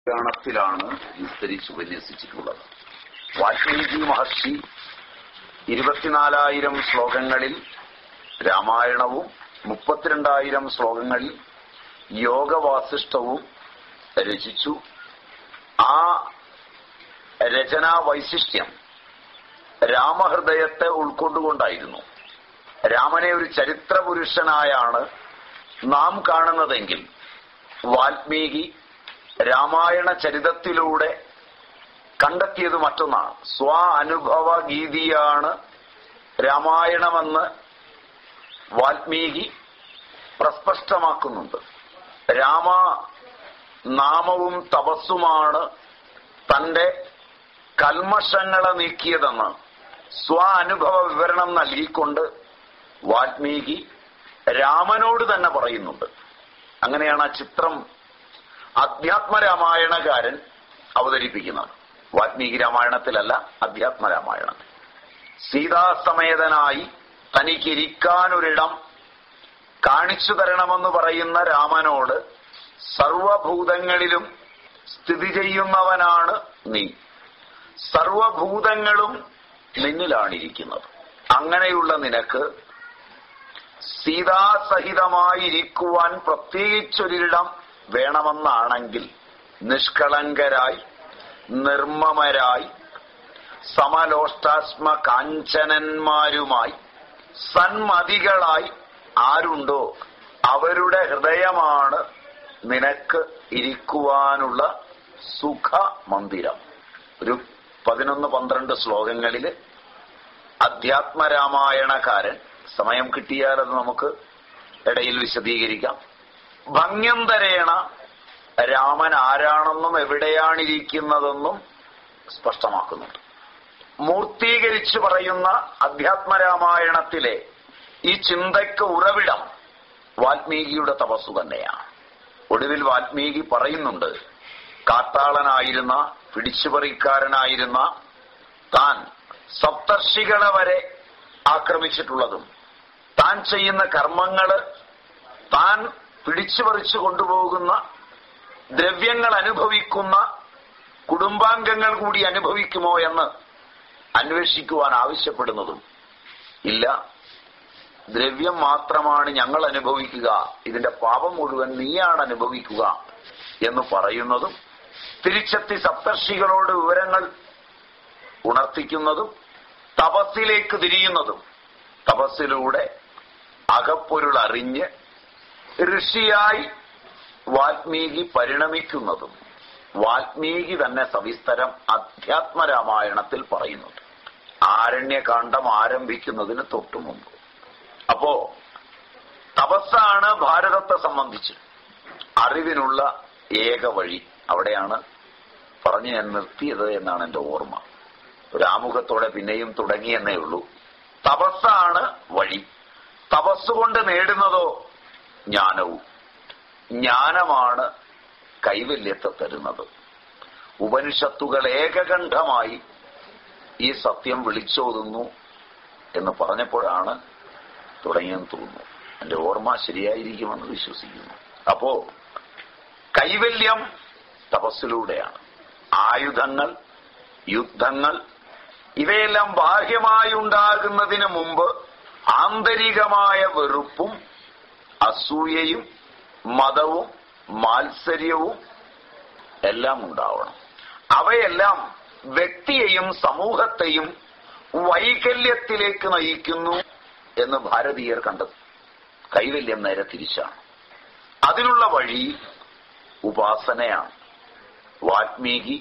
പുരാണത്തിലാണ് വിസ്തരിച്ച് ഉപന്യസിച്ചിട്ടുള്ളത് വാൽമീകി മഹർഷി ഇരുപത്തിനാലായിരം ശ്ലോകങ്ങളിൽ രാമായണവും മുപ്പത്തിരണ്ടായിരം ശ്ലോകങ്ങളിൽ യോഗവാസിഷ്ടവും രചിച്ചു ആ രചനാ വൈശിഷ്ട്യം രാമഹൃദയത്തെ ഉൾക്കൊണ്ടുകൊണ്ടായിരുന്നു രാമനെ ഒരു ചരിത്ര പുരുഷനായാണ് നാം കാണുന്നതെങ്കിൽ വാൽമീകി രാമായണ ചരിതത്തിലൂടെ കണ്ടെത്തിയത് മറ്റൊന്നാണ് സ്വ അനുഭവ ഗീതിയാണ് രാമായണമെന്ന് വാൽമീകി പ്രസ്പഷ്ടമാക്കുന്നുണ്ട് രാമ നാമവും തപസ്സുമാണ് തന്റെ കൽമഷങ്ങളെ നീക്കിയതെന്ന് സ്വ അനുഭവ വിവരണം നൽകിക്കൊണ്ട് വാൽമീകി രാമനോട് തന്നെ പറയുന്നുണ്ട് അങ്ങനെയാണ് ആ ചിത്രം അധ്യാത്മരാമായണകാരൻ അവതരിപ്പിക്കുന്നത് വാൽമീകി രാമായണത്തിലല്ല അധ്യാത്മരാമായണത്തിൽ സീതാസമേതനായി തനിക്കിരിക്കാനൊരിടം കാണിച്ചു തരണമെന്ന് പറയുന്ന രാമനോട് സർവഭൂതങ്ങളിലും സ്ഥിതി ചെയ്യുന്നവനാണ് നീ സർവഭൂതങ്ങളും നിന്നിലാണിരിക്കുന്നത് അങ്ങനെയുള്ള നിനക്ക് സീതാസഹിതമായിരിക്കുവാൻ പ്രത്യേകിച്ചൊരിടം വേണമെന്നാണെങ്കിൽ നിഷ്കളങ്കരായി നിർമ്മമരായി സമലോഷ്ടാസ്മ കാഞ്ചനന്മാരുമായി സന്മതികളായി ആരുണ്ടോ അവരുടെ ഹൃദയമാണ് നിനക്ക് ഇരിക്കുവാനുള്ള സുഖ മന്ദിരം ഒരു പതിനൊന്ന് പന്ത്രണ്ട് ശ്ലോകങ്ങളിൽ അധ്യാത്മരാമായണകാരൻ സമയം കിട്ടിയാൽ അത് നമുക്ക് ഇടയിൽ വിശദീകരിക്കാം ഭംഗ്യന്തരേണ രാമൻ ആരാണെന്നും എവിടെയാണിരിക്കുന്നതെന്നും സ്പഷ്ടമാക്കുന്നുണ്ട് മൂർത്തീകരിച്ചു പറയുന്ന അധ്യാത്മരാമായണത്തിലെ ഈ ചിന്തയ്ക്ക് ഉറവിടം വാൽമീകിയുടെ തപസ്സു തന്നെയാണ് ഒടുവിൽ വാൽമീകി പറയുന്നുണ്ട് കാട്ടാളനായിരുന്ന പിടിച്ചുപറിക്കാരനായിരുന്ന താൻ സപ്തർഷികളെ വരെ ആക്രമിച്ചിട്ടുള്ളതും താൻ ചെയ്യുന്ന കർമ്മങ്ങള് താൻ പിടിച്ചുപറിച്ചു കൊണ്ടുപോകുന്ന ദ്രവ്യങ്ങൾ അനുഭവിക്കുന്ന കുടുംബാംഗങ്ങൾ കൂടി അനുഭവിക്കുമോ എന്ന് അന്വേഷിക്കുവാൻ ആവശ്യപ്പെടുന്നതും ഇല്ല ദ്രവ്യം മാത്രമാണ് ഞങ്ങൾ അനുഭവിക്കുക ഇതിന്റെ പാപം മുഴുവൻ നീയാണ് അനുഭവിക്കുക എന്ന് പറയുന്നതും തിരിച്ചെത്തി സപ്തർഷികളോട് വിവരങ്ങൾ ഉണർത്തിക്കുന്നതും തപസ്സിലേക്ക് തിരിയുന്നതും തപസ്സിലൂടെ അകപ്പൊരുൾ അറിഞ്ഞ് ഋഷിയായി വാൽമീകി പരിണമിക്കുന്നതും വാൽമീകി തന്നെ സവിസ്തരം അധ്യാത്മരാമായണത്തിൽ പറയുന്നുണ്ട് ആരണ്യകാന്ഡം ആരംഭിക്കുന്നതിന് തൊട്ടു മുമ്പ് അപ്പോ തപസ്സാണ് ഭാരതത്തെ സംബന്ധിച്ച് അറിവിനുള്ള ഏക വഴി അവിടെയാണ് പറഞ്ഞു ഞാൻ നിർത്തിയത് എന്നാണ് എന്റെ ഓർമ്മ ഒരു ആമുഖത്തോടെ പിന്നെയും തുടങ്ങിയെന്നേ ഉള്ളൂ തപസ്സാണ് വഴി തപസ്സുകൊണ്ട് നേടുന്നതോ ജ്ഞാനവും ജ്ഞാനമാണ് കൈവല്യത്തെ തരുന്നത് ഉപനിഷത്തുകൾ ഏകകണ്ഠമായി ഈ സത്യം വിളിച്ചോതുന്നു എന്ന് പറഞ്ഞപ്പോഴാണ് തുടങ്ങിയെന്ന് തോന്നുന്നു എന്റെ ഓർമ്മ ശരിയായിരിക്കുമെന്ന് വിശ്വസിക്കുന്നു അപ്പോ കൈവല്യം തപസ്സിലൂടെയാണ് ആയുധങ്ങൾ യുദ്ധങ്ങൾ ഇവയെല്ലാം ബാഹ്യമായി ഉണ്ടാകുന്നതിന് മുമ്പ് ആന്തരികമായ വെറുപ്പും അസൂയയും മതവും മാത്സര്യവും എല്ലാം ഉണ്ടാവണം അവയെല്ലാം വ്യക്തിയെയും സമൂഹത്തെയും വൈകല്യത്തിലേക്ക് നയിക്കുന്നു എന്ന് ഭാരതീയർ കണ്ടത് കൈവല്യം നേരെ തിരിച്ചാണ് അതിനുള്ള വഴി ഉപാസനയാണ് വാൽമീകി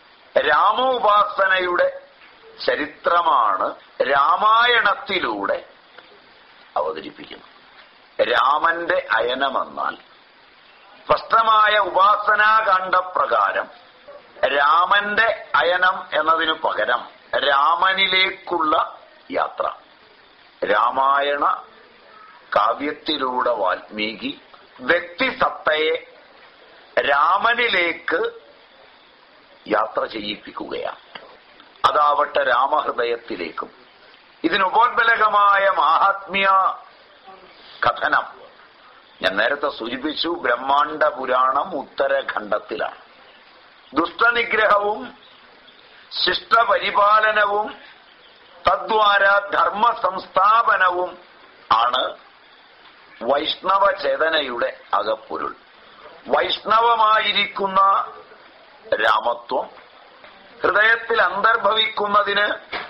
രാമോപാസനയുടെ ചരിത്രമാണ് രാമായണത്തിലൂടെ അവതരിപ്പിക്കുന്നത് രാമന്റെ അയനമെന്നാൽ സ്പഷ്ടമായ ഉപാസനാകാന്ഡപ്രകാരം രാമന്റെ അയനം എന്നതിനു പകരം രാമനിലേക്കുള്ള യാത്ര രാമായണ കാവ്യത്തിലൂടെ വാൽമീകി വ്യക്തിസത്തയെ രാമനിലേക്ക് യാത്ര ചെയ്യിപ്പിക്കുകയാണ് അതാവട്ടെ രാമഹൃദയത്തിലേക്കും ഇതിനുപോത്ബലകമായ മാഹാത്മ്യ കഥനം ഞാൻ നേരത്തെ സൂചിപ്പിച്ചു ബ്രഹ്മാണ്ഡ പുരാണം ഉത്തരഖണ്ഡത്തിലാണ് ദുഷ്ടനിഗ്രഹവും ശിഷ്ടപരിപാലനവും തദ്വാര ധർമ്മ സംസ്ഥാപനവും ആണ് വൈഷ്ണവ ചേതനയുടെ അകപ്പൊരുൾ വൈഷ്ണവമായിരിക്കുന്ന രാമത്വം ഹൃദയത്തിൽ അന്തർഭവിക്കുന്നതിന്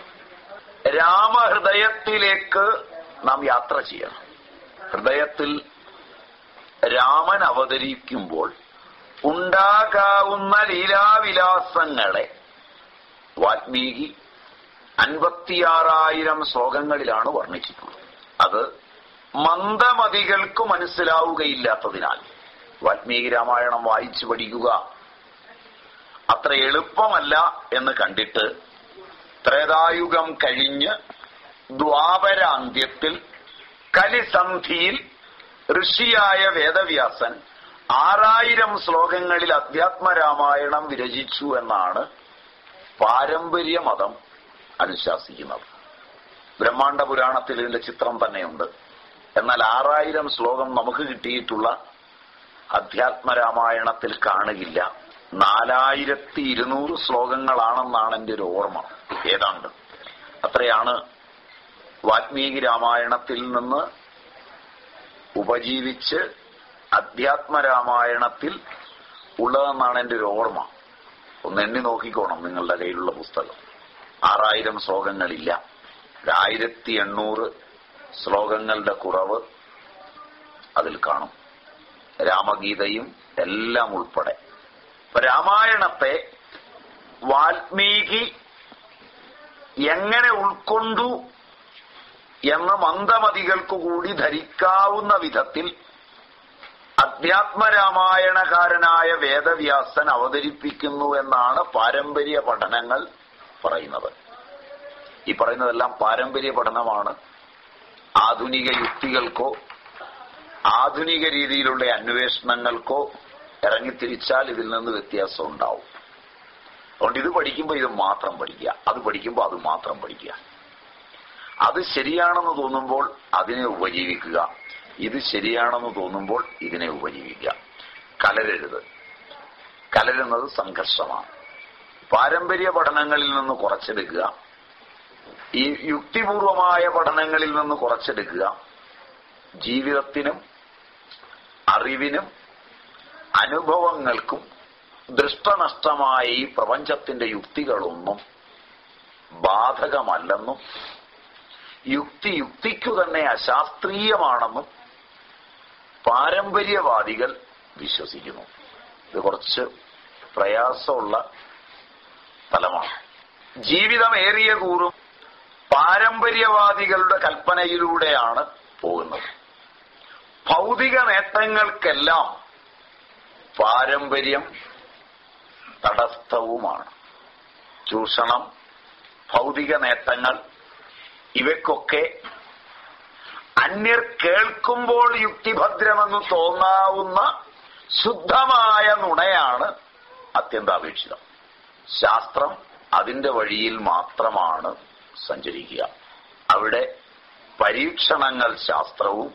രാമഹൃദയത്തിലേക്ക് നാം യാത്ര ചെയ്യണം ഹൃദയത്തിൽ രാമൻ അവതരിക്കുമ്പോൾ ഉണ്ടാകാവുന്ന ലീലാവിലാസങ്ങളെ വാൽമീകി അൻപത്തിയാറായിരം ശ്ലോകങ്ങളിലാണ് വർണ്ണിച്ചിട്ടുള്ളത് അത് മന്ദമതികൾക്ക് മനസ്സിലാവുകയില്ലാത്തതിനാൽ വാൽമീകി രാമായണം വായിച്ചു പഠിക്കുക അത്ര എളുപ്പമല്ല എന്ന് കണ്ടിട്ട് ത്രേതായുഗം കഴിഞ്ഞ് ദ്വാപരാന്ത്യത്തിൽ കലിസന്ധിയിൽ ഋഷിയായ വേദവ്യാസൻ ആറായിരം ശ്ലോകങ്ങളിൽ അധ്യാത്മരാമായണം വിരചിച്ചു എന്നാണ് പാരമ്പര്യ മതം അനുശാസിക്കുന്നത് ബ്രഹ്മാണ്ഡ പുരാണത്തിൽ ഇതിന്റെ ചിത്രം തന്നെയുണ്ട് എന്നാൽ ആറായിരം ശ്ലോകം നമുക്ക് കിട്ടിയിട്ടുള്ള അധ്യാത്മരാമായണത്തിൽ കാണുകില്ല നാലായിരത്തി ഇരുന്നൂറ് ശ്ലോകങ്ങളാണെന്നാണ് എന്റെ ഒരു ഓർമ്മ ഏതാണ്ട് അത്രയാണ് വാൽമീകി രാമായണത്തിൽ നിന്ന് ഉപജീവിച്ച് അധ്യാത്മരാമായണത്തിൽ ഉള്ളതെന്നാണ് എന്റെ ഒരു ഓർമ്മ ഒന്ന് എണ്ണി നോക്കിക്കോണം നിങ്ങളുടെ കയ്യിലുള്ള പുസ്തകം ആറായിരം ശ്ലോകങ്ങളില്ല ഒരു ആയിരത്തി എണ്ണൂറ് ശ്ലോകങ്ങളുടെ കുറവ് അതിൽ കാണും രാമഗീതയും എല്ലാം ഉൾപ്പെടെ അപ്പൊ രാമായണത്തെ വാൽമീകി എങ്ങനെ ഉൾക്കൊണ്ടു എന്ന് മന്ദമതികൾക്ക് കൂടി ധരിക്കാവുന്ന വിധത്തിൽ അധ്യാത്മരാമായണകാരനായ വേദവ്യാസൻ അവതരിപ്പിക്കുന്നു എന്നാണ് പാരമ്പര്യ പഠനങ്ങൾ പറയുന്നത് ഈ പറയുന്നതെല്ലാം പാരമ്പര്യ പഠനമാണ് ആധുനിക യുക്തികൾക്കോ ആധുനിക രീതിയിലുള്ള അന്വേഷണങ്ങൾക്കോ ഇറങ്ങിത്തിരിച്ചാൽ ഇതിൽ നിന്ന് വ്യത്യാസം ഉണ്ടാവും അതുകൊണ്ട് ഇത് പഠിക്കുമ്പോൾ ഇത് മാത്രം പഠിക്കുക അത് പഠിക്കുമ്പോൾ അത് മാത്രം പഠിക്കുക അത് ശരിയാണെന്ന് തോന്നുമ്പോൾ അതിനെ ഉപജീവിക്കുക ഇത് ശരിയാണെന്ന് തോന്നുമ്പോൾ ഇതിനെ ഉപജീവിക്കുക കലരരുത് കലരുന്നത് സംഘർഷമാണ് പാരമ്പര്യ പഠനങ്ങളിൽ നിന്ന് കുറച്ചെടുക്കുക ഈ യുക്തിപൂർവമായ പഠനങ്ങളിൽ നിന്ന് കുറച്ചെടുക്കുക ജീവിതത്തിനും അറിവിനും അനുഭവങ്ങൾക്കും ദൃഷ്ടനഷ്ടമായ ഈ പ്രപഞ്ചത്തിന്റെ യുക്തികളൊന്നും ബാധകമല്ലെന്നും യുക്തി യുക്തിക്കു തന്നെ അശാസ്ത്രീയമാണെന്നും പാരമ്പര്യവാദികൾ വിശ്വസിക്കുന്നു ഇത് കുറച്ച് പ്രയാസമുള്ള ഫലമാണ് ജീവിതം ഏറിയ കൂറും പാരമ്പര്യവാദികളുടെ കൽപ്പനയിലൂടെയാണ് പോകുന്നത് ഭൗതിക നേട്ടങ്ങൾക്കെല്ലാം പാരമ്പര്യം തടസ്ഥവുമാണ് ചൂഷണം ഭൗതിക നേട്ടങ്ങൾ ഇവയ്ക്കൊക്കെ അന്യർ കേൾക്കുമ്പോൾ യുക്തിഭദ്രമെന്ന് തോന്നാവുന്ന ശുദ്ധമായ നുണയാണ് അത്യന്താപേക്ഷിതം ശാസ്ത്രം അതിന്റെ വഴിയിൽ മാത്രമാണ് സഞ്ചരിക്കുക അവിടെ പരീക്ഷണങ്ങൾ ശാസ്ത്രവും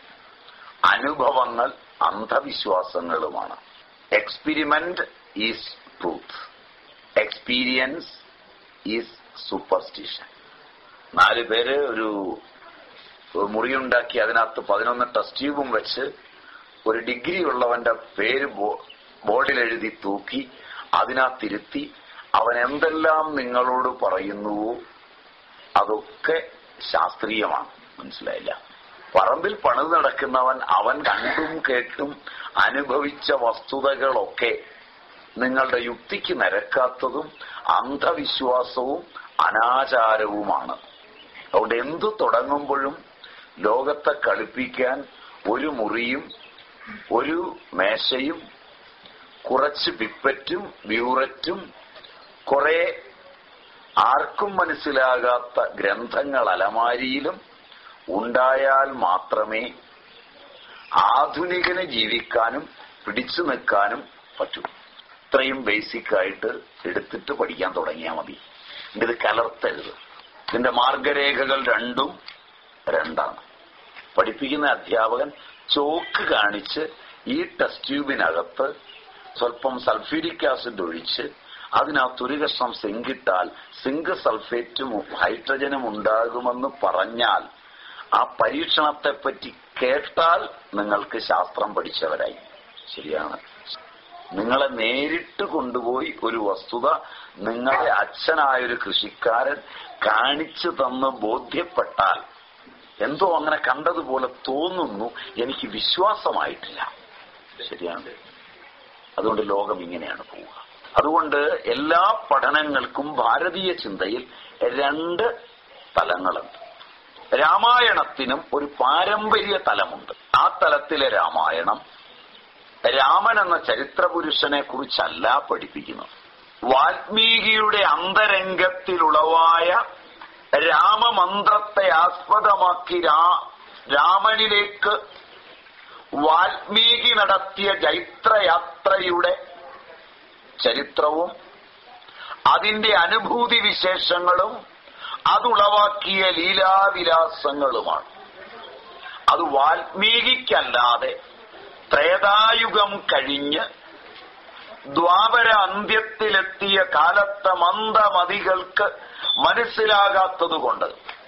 അനുഭവങ്ങൾ അന്ധവിശ്വാസങ്ങളുമാണ് experiment is truth experience is superstition നാല് പേര് ഒരു മുറിയുണ്ടാക്കി അതിനകത്ത് പതിനൊന്ന് ടെസ്റ്റ് ട്യൂബും വെച്ച് ഒരു ഡിഗ്രി ഉള്ളവന്റെ പേര് ബോർഡിൽ എഴുതി തൂക്കി അതിനകത്തിരുത്തി അവൻ എന്തെല്ലാം നിങ്ങളോട് പറയുന്നുവോ അതൊക്കെ ശാസ്ത്രീയമാണ് മനസ്സിലായില്ല പറമ്പിൽ പണിത് നടക്കുന്നവൻ അവൻ കണ്ടും കേട്ടും അനുഭവിച്ച വസ്തുതകളൊക്കെ നിങ്ങളുടെ യുക്തിക്ക് നിരക്കാത്തതും അന്ധവിശ്വാസവും അനാചാരവുമാണ് അതുകൊണ്ട് എന്തു തുടങ്ങുമ്പോഴും ലോകത്തെ കളിപ്പിക്കാൻ ഒരു മുറിയും ഒരു മേശയും കുറച്ച് പിപ്പറ്റും ബ്യൂററ്റും കുറെ ആർക്കും മനസ്സിലാകാത്ത ഗ്രന്ഥങ്ങൾ അലമാരിയിലും ഉണ്ടായാൽ മാത്രമേ ആധുനികന് ജീവിക്കാനും പിടിച്ചു നിൽക്കാനും പറ്റൂ ഇത്രയും ബേസിക് ആയിട്ട് എടുത്തിട്ട് പഠിക്കാൻ തുടങ്ങിയാൽ മതി ഇത് കലർത്തരുത് ഇതിന്റെ മാർഗരേഖകൾ രണ്ടും രണ്ടാണ് പഠിപ്പിക്കുന്ന അധ്യാപകൻ ചോക്ക് കാണിച്ച് ഈ ടെസ്റ്റ് ട്യൂബിനകത്ത് സ്വല്പം സൾഫ്യൂരിക് ആസിഡ് ഒഴിച്ച് അതിനകത്ത് ഒരു കഷ്ണം സിങ്കിട്ടാൽ സിങ്ക് സൾഫേറ്റും ഹൈഡ്രജനും ഉണ്ടാകുമെന്ന് പറഞ്ഞാൽ ആ പരീക്ഷണത്തെപ്പറ്റി കേട്ടാൽ നിങ്ങൾക്ക് ശാസ്ത്രം പഠിച്ചവരായി ശരിയാണ് നിങ്ങളെ നേരിട്ട് കൊണ്ടുപോയി ഒരു വസ്തുത നിങ്ങളുടെ അച്ഛനായൊരു കൃഷിക്കാരൻ കാണിച്ചു തന്ന് ബോധ്യപ്പെട്ടാൽ എന്തോ അങ്ങനെ കണ്ടതുപോലെ തോന്നുന്നു എനിക്ക് വിശ്വാസമായിട്ടില്ല ശരിയാണ് അതുകൊണ്ട് ലോകം ഇങ്ങനെയാണ് പോവുക അതുകൊണ്ട് എല്ലാ പഠനങ്ങൾക്കും ഭാരതീയ ചിന്തയിൽ രണ്ട് തലങ്ങളുണ്ട് രാമായണത്തിനും ഒരു പാരമ്പര്യ തലമുണ്ട് ആ തലത്തിലെ രാമായണം രാമൻ എന്ന ചരിത്രപുരുഷനെ കുറിച്ചല്ല പഠിപ്പിക്കുന്നത് വാൽമീകിയുടെ അന്തരംഗത്തിലുളവായ രാമമന്ത്രത്തെ ആസ്പദമാക്കി രാമനിലേക്ക് വാൽമീകി നടത്തിയ ജൈത്രയാത്രയുടെ ചരിത്രവും അതിന്റെ അനുഭൂതി വിശേഷങ്ങളും അതുളവാക്കിയ ലീലാവിലാസങ്ങളുമാണ് അത് വാൽമീകിക്കല്ലാതെ ത്രേതായുഗം കഴിഞ്ഞ് ദ്വാപര അന്ത്യത്തിലെത്തിയ കാലത്തെ മന്ദമതികൾക്ക് മനസ്സിലാകാത്തതുകൊണ്ട്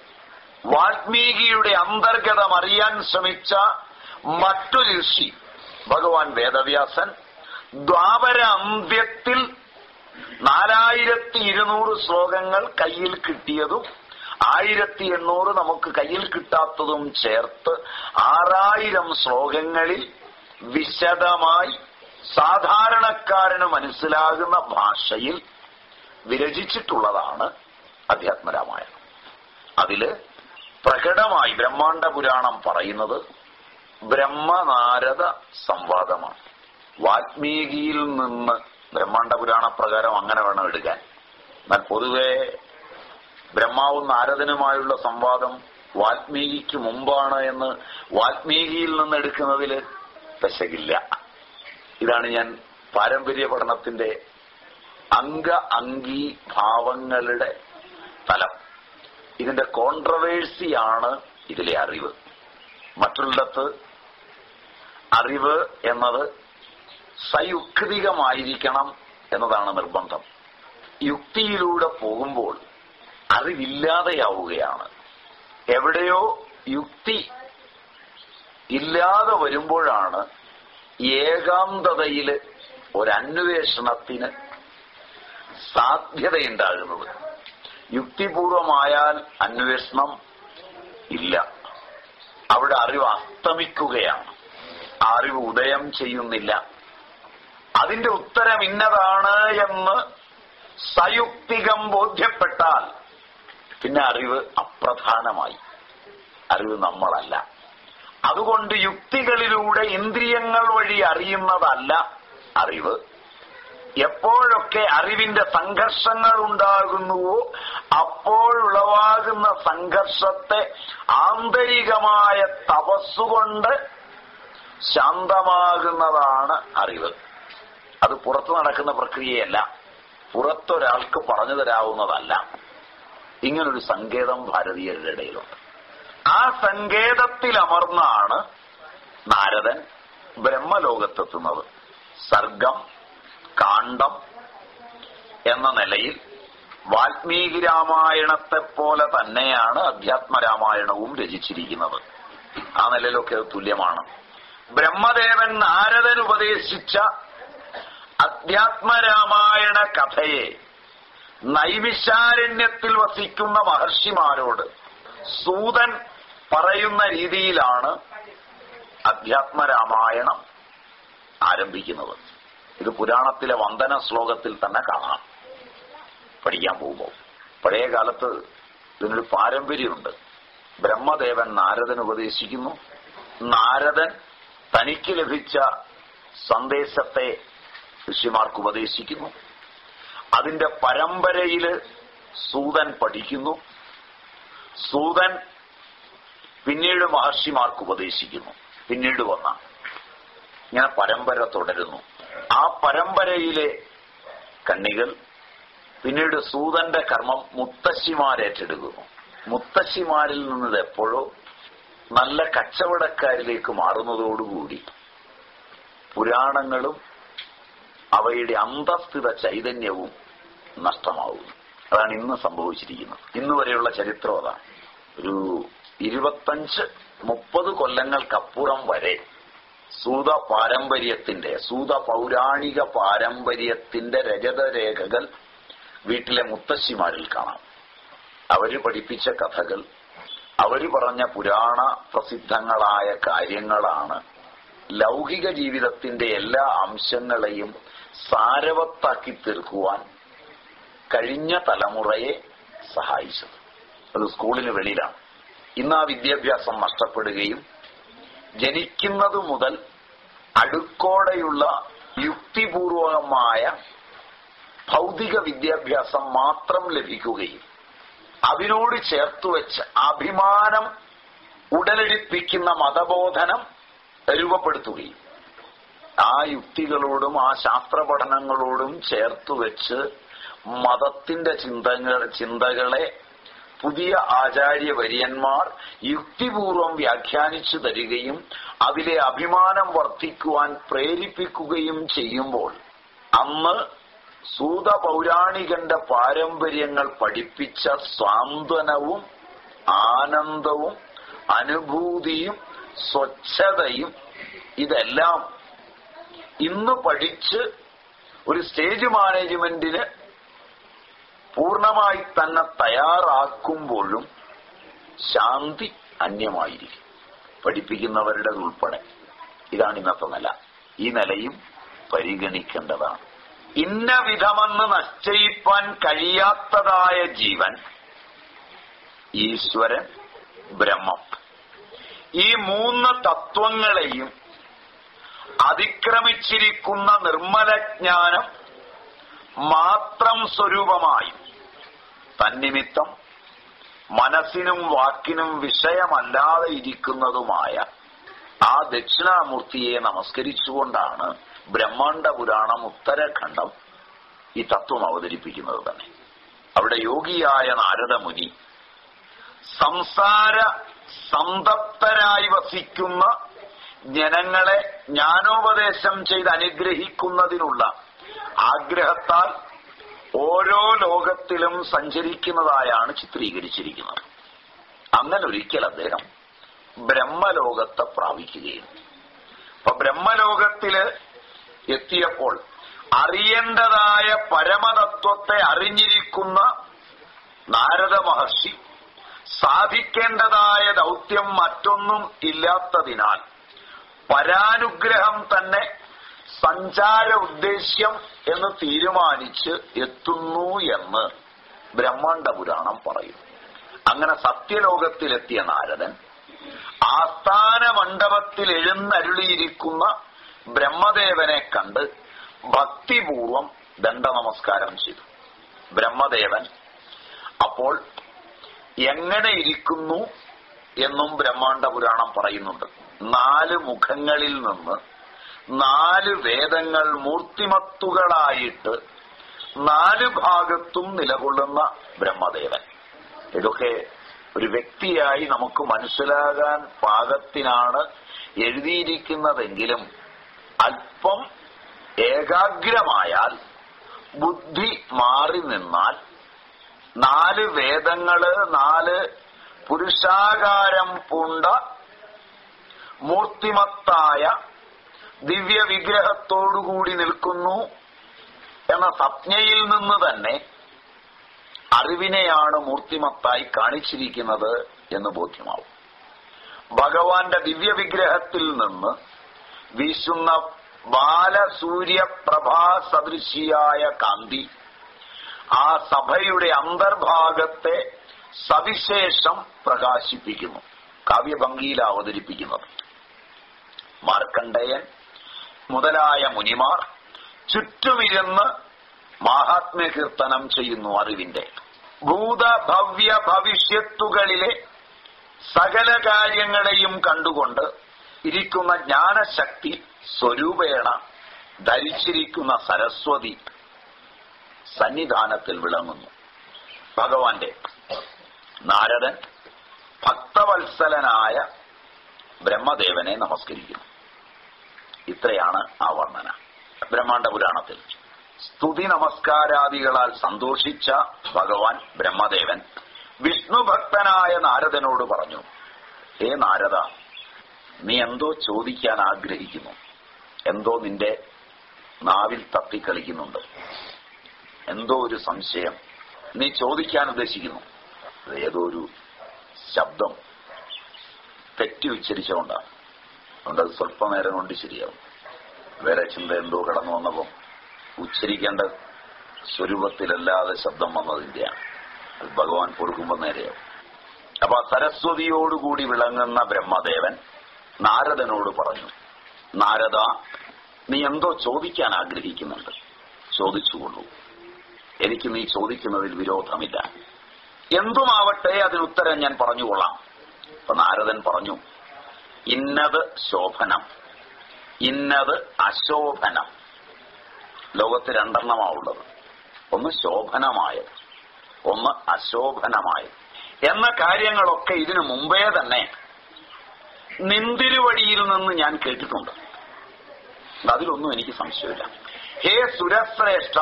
വാൽമീകിയുടെ അന്തർഗതം അറിയാൻ ശ്രമിച്ച മറ്റൊരു ഋഷി ഭഗവാൻ വേദവ്യാസൻ ദ്വാപര അന്ത്യത്തിൽ നാലായിരത്തി ഇരുന്നൂറ് ശ്ലോകങ്ങൾ കയ്യിൽ കിട്ടിയതും ആയിരത്തി എണ്ണൂറ് നമുക്ക് കയ്യിൽ കിട്ടാത്തതും ചേർത്ത് ആറായിരം ശ്ലോകങ്ങളിൽ വിശദമായി സാധാരണക്കാരന് മനസ്സിലാകുന്ന ഭാഷയിൽ വിരചിച്ചിട്ടുള്ളതാണ് അധ്യാത്മരാമായണം അതില് പ്രകടമായി ബ്രഹ്മാണ്ഡ പുരാണം പറയുന്നത് ബ്രഹ്മനാരദ സംവാദമാണ് വാൽമീകിയിൽ നിന്ന് ബ്രഹ്മാണ്ഡ പുരാണ പ്രകാരം അങ്ങനെ വേണം എടുക്കാൻ എന്നാൽ പൊതുവെ ബ്രഹ്മാവും നാരദനുമായുള്ള സംവാദം വാൽമീകിക്ക് മുമ്പാണ് എന്ന് വാൽമീകിയിൽ നിന്ന് എടുക്കുന്നതിൽ പെശകില്ല ഇതാണ് ഞാൻ പാരമ്പര്യ പഠനത്തിന്റെ അംഗ അംഗീ ഭാവങ്ങളുടെ തലം ഇതിന്റെ കോൺട്രവേഴ്സിയാണ് ഇതിലെ അറിവ് മറ്റുള്ളിടത്ത് അറിവ് എന്നത് സയുക്തികമായിരിക്കണം എന്നതാണ് നിർബന്ധം യുക്തിയിലൂടെ പോകുമ്പോൾ അറിവില്ലാതെയാവുകയാണ് എവിടെയോ യുക്തി ഇല്ലാതെ വരുമ്പോഴാണ് ഏകാന്തതയിൽ ഒരന്വേഷണത്തിന് സാധ്യതയുണ്ടാകുന്നത് യുക്തിപൂർവമായാൽ അന്വേഷണം ഇല്ല അവിടെ അറിവ് അസ്തമിക്കുകയാണ് ആ അറിവ് ഉദയം ചെയ്യുന്നില്ല അതിന്റെ ഉത്തരം ഇന്നതാണ് എന്ന് സയുക്തികം ബോധ്യപ്പെട്ടാൽ പിന്നെ അറിവ് അപ്രധാനമായി അറിവ് നമ്മളല്ല അതുകൊണ്ട് യുക്തികളിലൂടെ ഇന്ദ്രിയങ്ങൾ വഴി അറിയുന്നതല്ല അറിവ് എപ്പോഴൊക്കെ അറിവിന്റെ സംഘർഷങ്ങൾ ഉണ്ടാകുന്നുവോ അപ്പോഴുളവാകുന്ന സംഘർഷത്തെ ആന്തരികമായ തപസ്സുകൊണ്ട് ശാന്തമാകുന്നതാണ് അറിവ് അത് പുറത്തു നടക്കുന്ന പ്രക്രിയയല്ല പുറത്തൊരാൾക്ക് പറഞ്ഞു തരാവുന്നതല്ല ഇങ്ങനൊരു സങ്കേതം ഭാരതീയരുടെ ഇടയിലുണ്ട് ആ സങ്കേതത്തിൽ അമർന്നാണ് നാരദൻ ബ്രഹ്മലോകത്തെത്തുന്നത് സർഗം കാണ്ഡം എന്ന നിലയിൽ വാൽമീകി രാമായണത്തെ പോലെ തന്നെയാണ് അധ്യാത്മരാമായണവും രചിച്ചിരിക്കുന്നത് ആ നിലയിലൊക്കെ അത് തുല്യമാണ് ബ്രഹ്മദേവൻ നാരദൻ ഉപദേശിച്ച അധ്യാത്മരാമായണ കഥയെ നൈവിശാരണ്യത്തിൽ വസിക്കുന്ന മഹർഷിമാരോട് സൂതൻ പറയുന്ന രീതിയിലാണ് അധ്യാത്മരാമായണം ആരംഭിക്കുന്നത് ഇത് പുരാണത്തിലെ വന്ദന ശ്ലോകത്തിൽ തന്നെ കാണാം പഠിക്കാൻ പോകുമ്പോൾ പഴയ കാലത്ത് ഇതിനൊരു പാരമ്പര്യമുണ്ട് ബ്രഹ്മദേവൻ നാരദൻ ഉപദേശിക്കുന്നു നാരദൻ തനിക്ക് ലഭിച്ച സന്ദേശത്തെ ഋഷിമാർക്ക് ഉപദേശിക്കുന്നു അതിന്റെ പരമ്പരയില് സൂതൻ പഠിക്കുന്നു സൂതൻ പിന്നീട് മഹർഷിമാർക്ക് ഉപദേശിക്കുന്നു പിന്നീട് വന്ന ഇങ്ങനെ പരമ്പര തുടരുന്നു ആ പരമ്പരയിലെ കണ്ണികൾ പിന്നീട് സൂതന്റെ കർമ്മം മുത്തശ്ശിമാരേറ്റെടുക്കുന്നു മുത്തശ്ശിമാരിൽ നിന്നത് എപ്പോഴോ നല്ല കച്ചവടക്കാരിലേക്ക് മാറുന്നതോടുകൂടി പുരാണങ്ങളും അവയുടെ അന്തസ്ഥിത ചൈതന്യവും നഷ്ടമാവുന്നു അതാണ് ഇന്ന് സംഭവിച്ചിരിക്കുന്നത് ഇന്ന് വരെയുള്ള ചരിത്രം അതാണ് ഒരു ഇരുപത്തഞ്ച് മുപ്പത് കൊല്ലങ്ങൾക്കപ്പുറം വരെ സൂത പാരമ്പര്യത്തിന്റെ സൂത പൗരാണിക പാരമ്പര്യത്തിന്റെ രജതരേഖകൾ വീട്ടിലെ മുത്തശ്ശിമാരിൽ കാണാം അവര് പഠിപ്പിച്ച കഥകൾ അവര് പറഞ്ഞ പുരാണ പ്രസിദ്ധങ്ങളായ കാര്യങ്ങളാണ് ലൗകിക ജീവിതത്തിന്റെ എല്ലാ അംശങ്ങളെയും സാരവത്താക്കി തീർക്കുവാൻ കഴിഞ്ഞ തലമുറയെ സഹായിച്ചത് അത് സ്കൂളിന് വെളിയിലാണ് ഇന്ന് ആ വിദ്യാഭ്യാസം നഷ്ടപ്പെടുകയും ജനിക്കുന്നതു മുതൽ അടുക്കോടെയുള്ള യുക്തിപൂർവകമായ ഭൗതിക വിദ്യാഭ്യാസം മാത്രം ലഭിക്കുകയും അതിനോട് ചേർത്തുവെച്ച് അഭിമാനം ഉടലെടുപ്പിക്കുന്ന മതബോധനം രൂപപ്പെടുത്തുകയും ആ യുക്തികളോടും ആ ശാസ്ത്ര പഠനങ്ങളോടും ചേർത്തുവെച്ച് മതത്തിന്റെ ചിന്തകൾ ചിന്തകളെ പുതിയ ആചാര്യവര്യന്മാർ യുക്തിപൂർവം വ്യാഖ്യാനിച്ചു തരികയും അതിലെ അഭിമാനം വർദ്ധിക്കുവാൻ പ്രേരിപ്പിക്കുകയും ചെയ്യുമ്പോൾ അന്ന് സൂത പൗരാണികന്റെ പാരമ്പര്യങ്ങൾ പഠിപ്പിച്ച സ്വാന്തനവും ആനന്ദവും അനുഭൂതിയും സ്വച്ഛതയും ഇതെല്ലാം ഇന്ന് പഠിച്ച് ഒരു സ്റ്റേജ് മാനേജ്മെന്റിന് പൂർണ്ണമായി തന്നെ തയ്യാറാക്കുമ്പോഴും ശാന്തി അന്യമായിരിക്കും പഠിപ്പിക്കുന്നവരുടെ ഉൾപ്പെടെ ഇതാണ് ഇന്നത്തെ നില ഈ നിലയും പരിഗണിക്കേണ്ടതാണ് ഇന്ന വിധമെന്ന് നിശ്ചയിപ്പാൻ കഴിയാത്തതായ ജീവൻ ഈശ്വരൻ ബ്രഹ്മം ഈ മൂന്ന് തത്വങ്ങളെയും അതിക്രമിച്ചിരിക്കുന്ന നിർമ്മലജ്ഞാനം മാത്രം സ്വരൂപമായും തന്നിമിത്തം മനസ്സിനും വാക്കിനും വിഷയമല്ലാതെ ഇരിക്കുന്നതുമായ ആ ദക്ഷിണാമൂർത്തിയെ നമസ്കരിച്ചുകൊണ്ടാണ് ബ്രഹ്മാണ്ഡ പുരാണം ഉത്തരഖണ്ഡം ഈ തത്വം അവതരിപ്പിക്കുന്നത് തന്നെ അവിടെ യോഗിയായ നാരദമുനി സംസാര സംതപ്തരായി വസിക്കുന്ന ജനങ്ങളെ ജ്ഞാനോപദേശം ചെയ്ത് അനുഗ്രഹിക്കുന്നതിനുള്ള ആഗ്രഹത്താൽ ഓരോ ലോകത്തിലും സഞ്ചരിക്കുന്നതായാണ് ചിത്രീകരിച്ചിരിക്കുന്നത് അങ്ങനെ ഒരിക്കൽ അദ്ദേഹം ബ്രഹ്മലോകത്തെ പ്രാപിക്കുകയും അപ്പൊ ബ്രഹ്മലോകത്തില് എത്തിയപ്പോൾ അറിയേണ്ടതായ പരമതത്വത്തെ അറിഞ്ഞിരിക്കുന്ന നാരദ മഹർഷി സാധിക്കേണ്ടതായ ദൗത്യം മറ്റൊന്നും ഇല്ലാത്തതിനാൽ പരാനുഗ്രഹം തന്നെ സഞ്ചാര ഉദ്ദേശ്യം എന്ന് തീരുമാനിച്ച് എത്തുന്നു എന്ന് ബ്രഹ്മാണ്ഡ പുരാണം പറയും അങ്ങനെ സത്യലോകത്തിലെത്തിയ നാരദൻ ആസ്ഥാന മണ്ഡപത്തിൽ എഴുന്നരുളിയിരിക്കുന്ന ബ്രഹ്മദേവനെ കണ്ട് ഭക്തിപൂർവം ദണ്ഡ നമസ്കാരം ചെയ്തു ബ്രഹ്മദേവൻ അപ്പോൾ എങ്ങനെ ഇരിക്കുന്നു എന്നും ബ്രഹ്മാണ്ഡ പുരാണം പറയുന്നുണ്ട് നാല് മുഖങ്ങളിൽ നിന്ന് നാല് വേദങ്ങൾ മൂർത്തിമത്തുകളായിട്ട് നാല് ഭാഗത്തും നിലകൊള്ളുന്ന ബ്രഹ്മദേവൻ ഇതൊക്കെ ഒരു വ്യക്തിയായി നമുക്ക് മനസ്സിലാകാൻ പാകത്തിനാണ് എഴുതിയിരിക്കുന്നതെങ്കിലും അല്പം ഏകാഗ്രമായാൽ ബുദ്ധി മാറി നിന്നാൽ നാല് വേദങ്ങള് നാല് പുരുഷാകാരം പൂണ്ട മൂർത്തിമത്തായ ദിവ്യ വിഗ്രഹത്തോടുകൂടി നിൽക്കുന്നു എന്ന സംജ്ഞയിൽ നിന്ന് തന്നെ അറിവിനെയാണ് മൂർത്തിമത്തായി കാണിച്ചിരിക്കുന്നത് എന്ന് ബോധ്യമാവും ഭഗവാന്റെ ദിവ്യ വിഗ്രഹത്തിൽ നിന്ന് വീശുന്ന ബാലസൂര്യപ്രഭാ സദൃശിയായ കാന്തി ആ സഭയുടെ അന്തർഭാഗത്തെ സവിശേഷം പ്രകാശിപ്പിക്കുന്നു കാവ്യഭംഗിയിൽ അവതരിപ്പിക്കുന്നത് മാർക്കണ്ഡയൻ മുതലായ മുനിമാർ ചുറ്റുമിരുന്ന് മാഹാത്മ്യ കീർത്തനം ചെയ്യുന്നു അറിവിന്റെ ഭൂതഭവ്യ ഭവിഷ്യത്തുകളിലെ സകല കാര്യങ്ങളെയും കണ്ടുകൊണ്ട് ഇരിക്കുന്ന ജ്ഞാനശക്തി സ്വരൂപേണ ധരിച്ചിരിക്കുന്ന സരസ്വതി സന്നിധാനത്തിൽ വിളങ്ങുന്നു ഭഗവാന്റെ നാരദൻ ഭക്തവത്സലനായ ബ്രഹ്മദേവനെ നമസ്കരിക്കുന്നു ഇത്രയാണ് ആ വർണ്ണന ബ്രഹ്മാണ്ഡ പുരാണത്തിൽ സ്തുതി നമസ്കാരാദികളാൽ സന്തോഷിച്ച ഭഗവാൻ ബ്രഹ്മദേവൻ വിഷ്ണു ഭക്തനായ നാരദനോട് പറഞ്ഞു ഹേ നാരദ നീ എന്തോ ചോദിക്കാൻ ആഗ്രഹിക്കുന്നു എന്തോ നിന്റെ നാവിൽ തപ്പിക്കളിക്കുന്നുണ്ട് എന്തോ ഒരു സംശയം നീ ചോദിക്കാൻ ഉദ്ദേശിക്കുന്നു അത് ഏതോ ഒരു ശബ്ദം തെറ്റി ഉച്ചരിച്ചുകൊണ്ടാണ് അതുകൊണ്ട് അത് സ്വല്പനേരം കൊണ്ട് ശരിയാവും വേറെ ചിന്ത എന്തോ കടന്നു വന്നപ്പം ഉച്ചരിക്കേണ്ട സ്വരൂപത്തിലല്ലാതെ ശബ്ദം വന്നതിന്റെയാണ് അത് ഭഗവാൻ കൊടുക്കുമ്പോൾ നേരെയാവും അപ്പൊ ആ സരസ്വതിയോടുകൂടി വിളങ്ങുന്ന ബ്രഹ്മദേവൻ നാരദനോട് പറഞ്ഞു നാരദ നീ എന്തോ ചോദിക്കാൻ ആഗ്രഹിക്കുന്നുണ്ട് ചോദിച്ചുകൊള്ളൂ എനിക്ക് നീ ചോദിക്കുന്നതിൽ വിരോധമില്ല എന്തുമാവട്ടെ അതിനുത്തരം ഞാൻ പറഞ്ഞുകൊള്ളാം അപ്പൊ നാരദൻ പറഞ്ഞു ഇന്നത് ശോഭനം ഇന്നത് അശോഭനം ലോകത്ത് രണ്ടെണ്ണമാവുള്ളത് ഒന്ന് ശോഭനമായത് ഒന്ന് അശോഭനമായത് എന്ന കാര്യങ്ങളൊക്കെ ഇതിനു മുമ്പേ തന്നെ നിന്തിരുവഴിയിൽ നിന്ന് ഞാൻ കേട്ടിട്ടുണ്ട് അതിലൊന്നും എനിക്ക് സംശയമില്ല ഹേ സുരശ്രേഷ്ഠ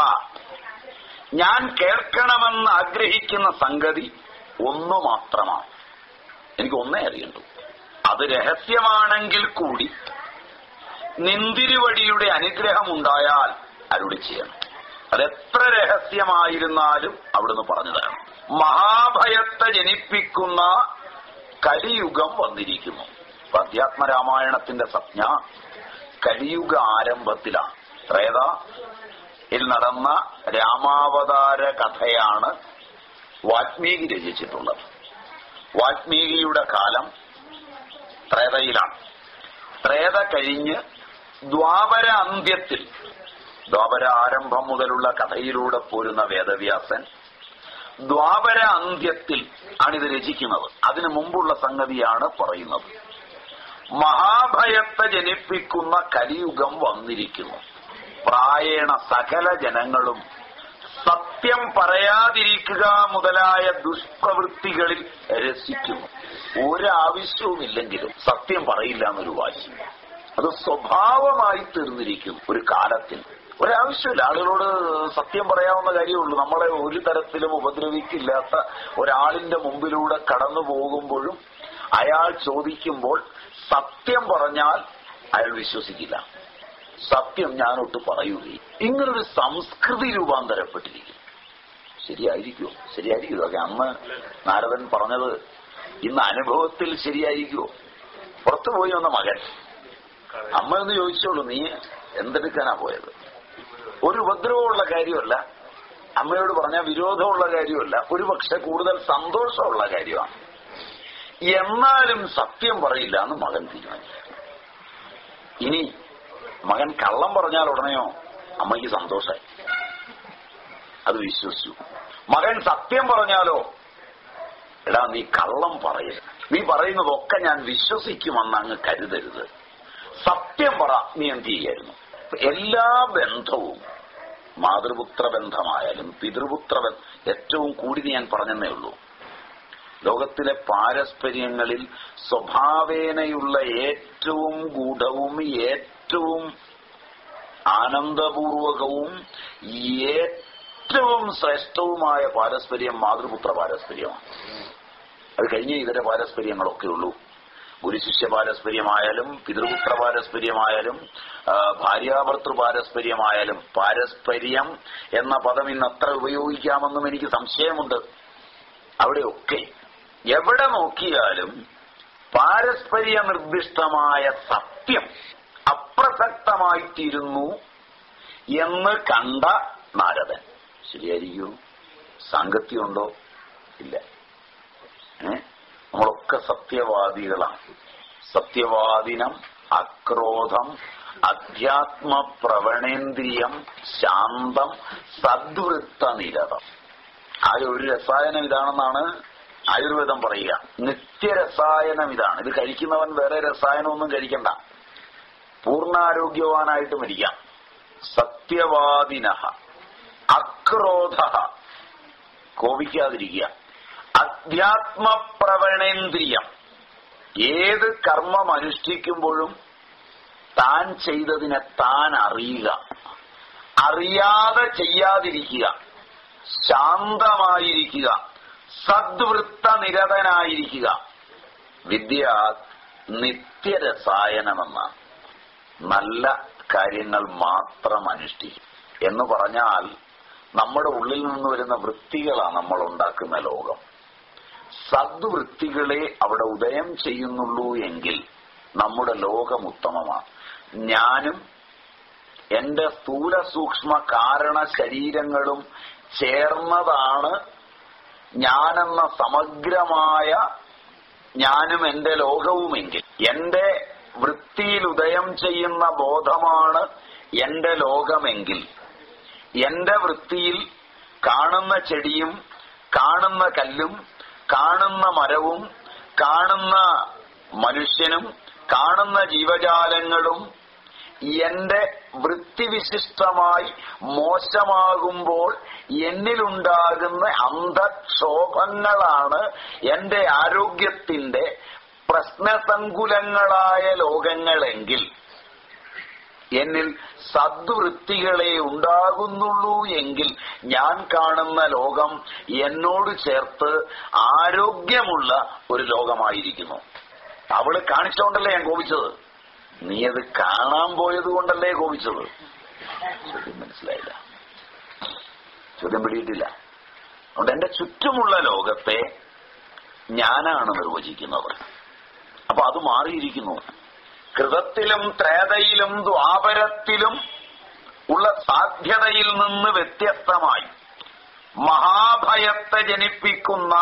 ഞാൻ കേൾക്കണമെന്ന് ആഗ്രഹിക്കുന്ന സംഗതി ഒന്നു മാത്രമാണ് എനിക്ക് ഒന്നേ അറിയണ്ടു അത് രഹസ്യമാണെങ്കിൽ കൂടി നിന്തിരുവടിയുടെ അനുഗ്രഹം ഉണ്ടായാൽ അരുളി ചെയ്യണം അതെത്ര രഹസ്യമായിരുന്നാലും അവിടുന്ന് പറഞ്ഞു തരണം മഹാഭയത്തെ ജനിപ്പിക്കുന്ന കലിയുഗം വന്നിരിക്കുന്നു ഇപ്പൊ അധ്യാത്മരാമായണത്തിന്റെ സംജ്ഞ കലിയുഗ ആരംഭത്തിലാണ് ത്രേത യിൽ നടന്ന രാമാവതാര കഥയാണ് വാൽമീകി രചിച്ചിട്ടുള്ളത് വാൽമീകിയുടെ കാലം ത്രേതയിലാണ് ത്രേത കഴിഞ്ഞ് ദ്വാപര അന്ത്യത്തിൽ ദ്വാപര ആരംഭം മുതലുള്ള കഥയിലൂടെ പോരുന്ന വേദവ്യാസൻ ദ്വാപര അന്ത്യത്തിൽ ആണിത് രചിക്കുന്നത് അതിനു മുമ്പുള്ള സംഗതിയാണ് പറയുന്നത് മഹാഭയത്തെ ജനിപ്പിക്കുന്ന കലിയുഗം വന്നിരിക്കുന്നു പ്രായേണ സകല ജനങ്ങളും സത്യം പറയാതിരിക്കുക മുതലായ ദുഷ്പ്രവൃത്തികളിൽ രസിക്കുന്നു ഒരാവശ്യവുമില്ലെങ്കിലും സത്യം പറയില്ല എന്നൊരു വാശി അത് സ്വഭാവമായി തീർന്നിരിക്കും ഒരു കാലത്തിൽ ഒരാവശ്യമില്ല ആളുകളോട് സത്യം പറയാവുന്ന കാര്യമുള്ളൂ നമ്മളെ ഒരു തരത്തിലും ഉപദ്രവിക്കില്ലാത്ത ഒരാളിന്റെ മുമ്പിലൂടെ കടന്നു പോകുമ്പോഴും അയാൾ ചോദിക്കുമ്പോൾ സത്യം പറഞ്ഞാൽ അയാൾ വിശ്വസിക്കില്ല സത്യം ഞാനൊട്ട് പറയുകയും ഇങ്ങനൊരു സംസ്കൃതി രൂപാന്തരപ്പെട്ടിരിക്കും ശരിയായിരിക്കുമോ ശരിയായിരിക്കുമോ അതൊക്കെ അന്ന് നാരദൻ പറഞ്ഞത് ഇന്ന് അനുഭവത്തിൽ ശരിയായിരിക്കുമോ പുറത്തു പോയി വന്ന മകൻ അമ്മ എന്ന് ചോദിച്ചോളൂ നീ എന്തെടുക്കാനാ പോയത് ഒരു ഉപദ്രവമുള്ള കാര്യമല്ല അമ്മയോട് പറഞ്ഞ വിരോധമുള്ള കാര്യമല്ല ഒരു പക്ഷെ കൂടുതൽ സന്തോഷമുള്ള കാര്യമാണ് എന്നാലും സത്യം പറയില്ല എന്ന് മകൻ തീരുമാനിച്ചു ഇനി മകൻ കള്ളം പറഞ്ഞാൽ ഉടനെയോ അമ്മയ്ക്ക് സന്തോഷമായി അത് വിശ്വസിച്ചു മകൻ സത്യം പറഞ്ഞാലോ എടാ നീ കള്ളം പറയരുത് നീ പറയുന്നതൊക്കെ ഞാൻ വിശ്വസിക്കുമെന്ന് അങ്ങ് കരുതരുത് സത്യം പറ നീ എന്ത് ചെയ്യായിരുന്നു എല്ലാ ബന്ധവും മാതൃപുത്ര ബന്ധമായാലും പിതൃപുത്ര ബന്ധം ഏറ്റവും കൂടി ഞാൻ പറഞ്ഞെന്നേ ഉള്ളൂ ലോകത്തിലെ പാരസ്പര്യങ്ങളിൽ സ്വഭാവേനയുള്ള ഏറ്റവും ഗൂഢവും ഏറ്റവും ആനന്ദപൂർവകവും ഏറ്റവും ശ്രേഷ്ഠവുമായ പാരസ്പര്യം മാതൃപുത്ര പാരസ്പര്യമാണ് അത് കഴിഞ്ഞ ഇതര പാരസ്പര്യങ്ങളൊക്കെ ഉള്ളൂ ഗുരുശിഷ്യ പാരസ്പര്യമായാലും പിതൃപുത്ര പാരസ്പര്യമായാലും ഭാര്യാഭർത്തൃ പാരസ്പര്യമായാലും പാരസ്പര്യം എന്ന പദം ഇന്ന് എത്ര ഉപയോഗിക്കാമെന്നും എനിക്ക് സംശയമുണ്ട് അവിടെയൊക്കെ എവിടെ നോക്കിയാലും പാരസ്പര്യ നിർദ്ദിഷ്ടമായ സത്യം അപ്രസക്തമായിത്തീരുന്നു എന്ന് കണ്ട നാരദൻ ശരിയായിരിക്കൂ സാങ്കത്യമുണ്ടോ ഇല്ല ഏ നമ്മളൊക്കെ സത്യവാദികളാണ് സത്യവാദിനം അക്രോധം അധ്യാത്മ പ്രവണേന്ദ്രിയം ശാന്തം സദ്വൃത്ത നിരതം ആകെ ഒരു രസായനം ഇതാണെന്നാണ് ആയുർവേദം പറയുക നിത്യരസായനം ഇതാണ് ഇത് കഴിക്കുന്നവൻ വേറെ രസായനമൊന്നും കഴിക്കണ്ട പൂർണ്ണാരോഗ്യവാനായിട്ട് മരിക്കാം സത്യവാദിന അക്രോധ കോപിക്കാതിരിക്കുക അധ്യാത്മപ്രവണേന്ദ്രിയം ഏത് കർമ്മം അനുഷ്ഠിക്കുമ്പോഴും താൻ ചെയ്തതിനെ താൻ അറിയുക അറിയാതെ ചെയ്യാതിരിക്കുക ശാന്തമായിരിക്കുക സദ്വൃത്ത നിരതനായിരിക്കുക വിദ്യ നിത്യരസായനമെന്നാണ് നല്ല കാര്യങ്ങൾ മാത്രം അനുഷ്ഠിക്കും എന്ന് പറഞ്ഞാൽ നമ്മുടെ ഉള്ളിൽ നിന്ന് വരുന്ന വൃത്തികളാണ് നമ്മൾ ഉണ്ടാക്കുന്ന ലോകം സദ്വൃത്തികളെ അവിടെ ഉദയം ചെയ്യുന്നുള്ളൂ എങ്കിൽ നമ്മുടെ ലോകം ഉത്തമമാണ് ഞാനും എന്റെ സ്ഥൂല സൂക്ഷ്മ കാരണ ശരീരങ്ങളും ചേർന്നതാണ് ഞാനെന്ന സമഗ്രമായ ഞാനും എന്റെ ലോകവുമെങ്കിൽ എന്റെ വൃത്തിയിൽ ഉദയം ചെയ്യുന്ന ബോധമാണ് എന്റെ ലോകമെങ്കിൽ എന്റെ വൃത്തിയിൽ കാണുന്ന ചെടിയും കാണുന്ന കല്ലും കാണുന്ന മരവും കാണുന്ന മനുഷ്യനും കാണുന്ന ജീവജാലങ്ങളും എന്റെ വൃത്തിവിശിഷ്ടമായി മോശമാകുമ്പോൾ എന്നിലുണ്ടാകുന്ന അന്ധക്ഷോഭങ്ങളാണ് എന്റെ ആരോഗ്യത്തിന്റെ പ്രശ്നസങ്കുലങ്ങളായ ലോകങ്ങളെങ്കിൽ എന്നിൽ സദ്വൃത്തികളെ ഉണ്ടാകുന്നുള്ളൂ എങ്കിൽ ഞാൻ കാണുന്ന ലോകം എന്നോട് ചേർത്ത് ആരോഗ്യമുള്ള ഒരു ലോകമായിരിക്കുന്നു അവള് കാണിച്ചോണ്ടല്ലേ ഞാൻ കോപിച്ചത് നീ അത് കാണാൻ പോയത് കൊണ്ടല്ലേ കോപിച്ചത് ചോദ്യം മനസ്സിലായില്ല ചോദ്യം പിടിയിട്ടില്ല അതുകൊണ്ട് എന്റെ ചുറ്റുമുള്ള ലോകത്തെ ഞാനാണ് നിർവചിക്കുന്നത് അപ്പൊ അത് മാറിയിരിക്കുന്നു കൃതത്തിലും ത്രേതയിലും ദ്വാപരത്തിലും ഉള്ള സാധ്യതയിൽ നിന്ന് വ്യത്യസ്തമായി മഹാഭയത്തെ ജനിപ്പിക്കുന്ന